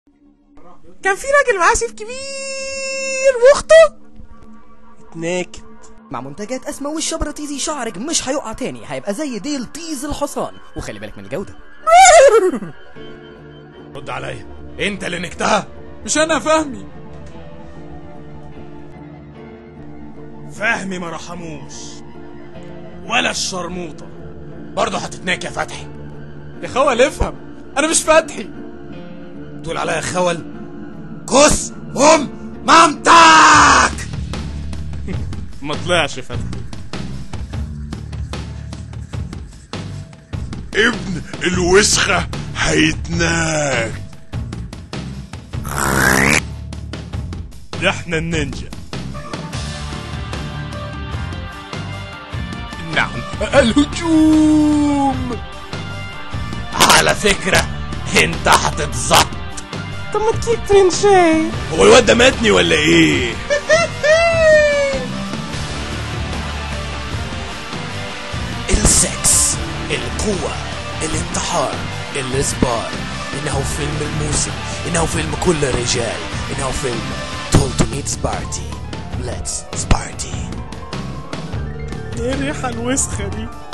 كان في راجل معاه سيف كبير واخته اتناكت مع منتجات اسمى والشبرة تيزي شعرك مش هيقع تاني هيبقى زي ديل طيز الحصان وخلي بالك من الجودة رد عليا انت اللي نكتها مش انا فهمي فهمي ما رحموش ولا الشرموطة برضه هتتناك يا فتحي يا خول افهم انا مش فتحي تقول عليا خول كس ام مامتك ما طلعش فتحي ابن الوسخة هيتناك احنا النينجا نعم الهجوم على فكرة انت هتتزط طب ما تجيب ترنشاي هو الواد ده ماتني ولا ايه؟ السكس القوة الانتحار الإصبار إنه فيلم الموسم إنه فيلم كل الرجال إنه فيلم told to meet Sparty Let's Sparty ايه الريحة الوسخة دي